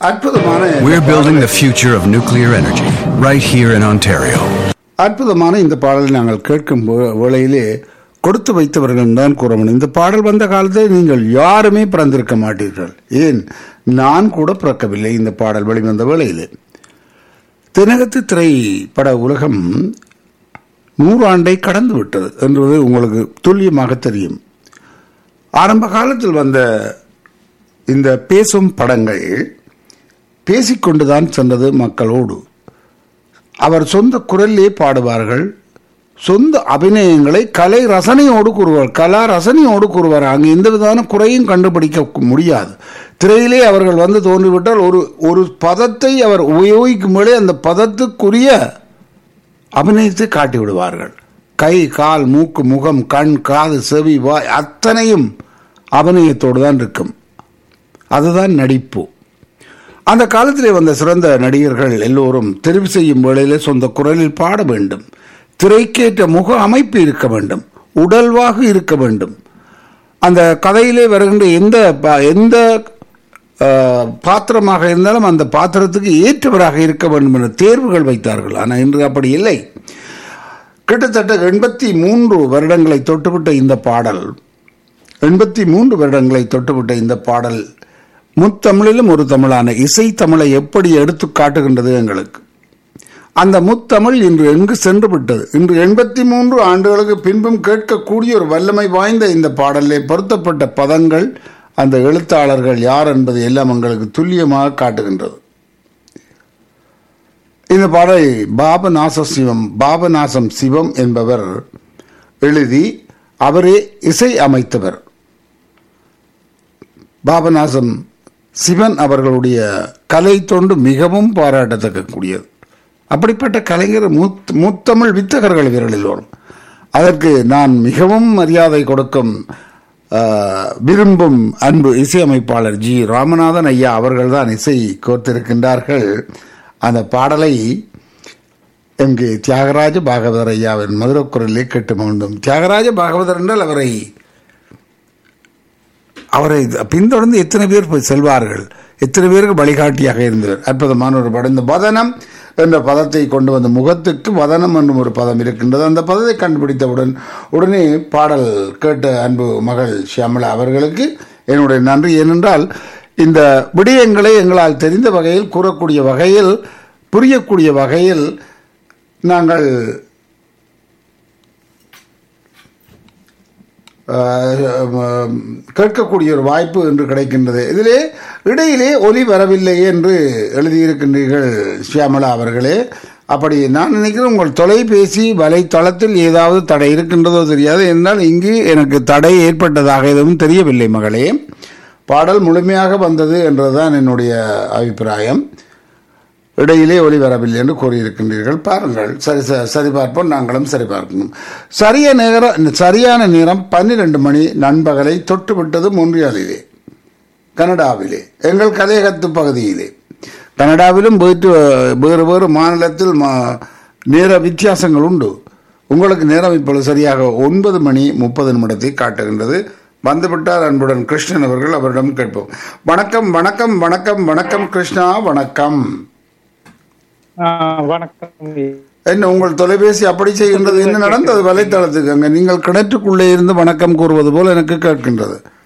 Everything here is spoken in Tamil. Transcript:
அற்புதமான இந்த We're building பாடலை- the future of nuclear energy right here in Ontario. அற்புதமான இந்த பாடலை நாங்கள் கேட்கும் வே- வேளையிலே கொடுத்து வைத்தவர்கள் தான் கூற முடியும் இந்த பாடல் வந்த காலத்தில் நீங்கள் யாருமே பிறந்திருக்க மாட்டீர்கள் ஏன் நான் கூட பிறக்கவில்லை இந்த பாடல் வெளிவந்த வேளையிலே தென்னகத்து திரைப்பட உலகம் நூறாண்டை கடந்து விட்டது என்பது உங்களுக்கு துல்லியமாக தெரியும் ஆரம்ப காலத்தில் வந்த இந்த பேசும் படங்கள் பேசிக்கொண்டுதான் சென்றது மக்களோடு அவர் சொந்த குரலிலே பாடுவார்கள் சொந்த அபிநயங்களை கலை ரசனையோடு கூறுவார் கலா ரசனையோடு கூறுவார் அங்கு எந்த விதமான குறையும் கண்டுபிடிக்க முடியாது திரையிலே அவர்கள் வந்து தோன்றிவிட்டால் ஒரு ஒரு பதத்தை அவர் உபயோகிக்கும் பொழுது அந்த பதத்துக்குரிய அபிநயத்தை காட்டி விடுவார்கள் கை கால் மூக்கு முகம் கண் காது செவி வாய் அத்தனையும் அபிநயத்தோடு தான் இருக்கும் அதுதான் நடிப்பு அந்த காலத்திலே வந்த சிறந்த நடிகர்கள் எல்லோரும் தெரிவு செய்யும் வேளையிலே சொந்த குரலில் பாட வேண்டும் திரைக்கேற்ற முக அமைப்பு இருக்க வேண்டும் உடல்வாக இருக்க வேண்டும் அந்த கதையிலே வருகின்ற எந்த ப- எந்த அஹ், பாத்திரமாக இருந்தாலும் அந்த பாத்திரத்துக்கு ஏற்றவராக இருக்க வேண்டும் என்ற தேர்வுகள் வைத்தார்கள் ஆனால் இன்று அப்படி இல்லை கிட்டத்தட்ட எண்பத்தி மூன்று வருடங்களை தொட்டுவிட்ட இந்த பாடல் எண்பத்தி மூன்று வருடங்களை தொட்டுவிட்ட இந்த பாடல் முத்தமிழிலும் ஒரு தமிழான இசை தமிழை எப்படி எடுத்து காட்டுகின்றது எங்களுக்கு அந்த முத்தமிழ் இன்று எங்கு சென்று விட்டது இன்று எண்பத்தி மூன்று ஆண்டுகளுக்கு பின்பும் கேட்கக்கூடிய ஒரு வல்லமை வாய்ந்த இந்த பாடலிலே பொருத்தப்பட்ட பதங்கள் அந்த எழுத்தாளர்கள் யார் என்பது எல்லாம் எங்களுக்கு துல்லியமாக காட்டுகின்றது இந்த பாடலை பாபநாச சிவம் பாபநாசம் சிவம் என்பவர் எழுதி அவரே இசை அமைத்தவர் பாபநாசம் சிவன் அவர்களுடைய கலை தொண்டு மிகவும் பாராட்டத்தக்கக்கூடியது அப்படிப்பட்ட கலைஞர் மூத் முத்தமிழ் வித்தகர்கள் விரலில் வரும் அதற்கு நான் மிகவும் மரியாதை கொடுக்கும் ஆஹ், விரும்பும் அன்பு இசையமைப்பாளர் ஜி ராமநாதன் ஐயா அவர்கள்தான் இசை கோர்த்திருக்கின்றார்கள் அந்த பாடலை எங்கே தியாகராஜ பாகவதர் ஐயாவின் மதுரக்குரலிலே கேட்டு மகிழ்ந்தோம் தியாகராஜ பாகவதர் என்றால் அவரை அவரை பின்தொடர்ந்து எத்தனை பேர் போய் செல்வார்கள் எத்தனை பேருக்கு வழிகாட்டியாக இருந்தவர் அற்புதமான ஒரு படம் இந்த வதனம் என்ற பதத்தை கொண்டு வந்த முகத்துக்கு வதனம் என்னும் ஒரு பதம் இருக்கின்றது அந்த பதத்தை கண்டுபிடித்தவுடன் உடனே பாடல் கேட்ட அன்பு மகள் ஷியாமலா அவர்களுக்கு என்னுடைய நன்றி ஏனென்றால் இந்த விடயங்களை எங்களால் தெரிந்த வகையில் கூறக்கூடிய வகையில் புரியக்கூடிய வகையில் நாங்கள் ஆஹ், கேட்கக்கூடிய ஒரு வாய்ப்பு என்று கிடைக்கின்றது இதிலே இடையிலே ஒலி வரவில்லை என்று எழுதியிருக்கின்றீர்கள் ஷியாமலா அவர்களே அப்படி நான் நினைக்கிறேன் உங்கள் தொலைபேசி வலைத்தளத்தில் ஏதாவது தடை இருக்கின்றதோ தெரியாது என்றால் இங்கு எனக்கு தடை ஏற்பட்டதாக எதுவும் தெரியவில்லை மகளே பாடல் முழுமையாக வந்தது என்றுதான் என்னுடைய அபிப்பிராயம் இடையிலே ஒளி வரவில்லை என்று கூறியிருக்கின்றீர்கள் பாருங்கள் சரி ச- சரி பார்ப்போம் நாங்களும் சரி பார்க்கணும் சரிய நேர சரியான நேரம் பன்னிரண்டு மணி நண்பகலை தொட்டுவிட்டது மொன்றியாலிலே கனடாவிலே எங்கள் கதையகத்து பகுதியிலே கனடாவிலும் போயிட்டு அஹ், வேறு வேறு மாநிலத்தில் மா- நேர வித்தியாசங்கள் உண்டு உங்களுக்கு நேரம் இப்பொழுது சரியாக ஒன்பது மணி முப்பது நிமிடத்தை காட்டுகின்றது வந்துவிட்டார் அன்புடன் கிருஷ்ணன் அவர்கள் அவரிடம் கேட்போம் வணக்கம் வணக்கம் வணக்கம் வணக்கம் கிருஷ்ணா வணக்கம் ஆ, வணக்கம் என்ன உங்கள் தொலைபேசி அப்படி செய்கின்றது என்ன நடந்தது வலைத்தளத்துக்கு அங்க நீங்கள் கிணற்றுக்குள்ளே இருந்து வணக்கம் கூறுவது போல் எனக்கு கேட்கின்றது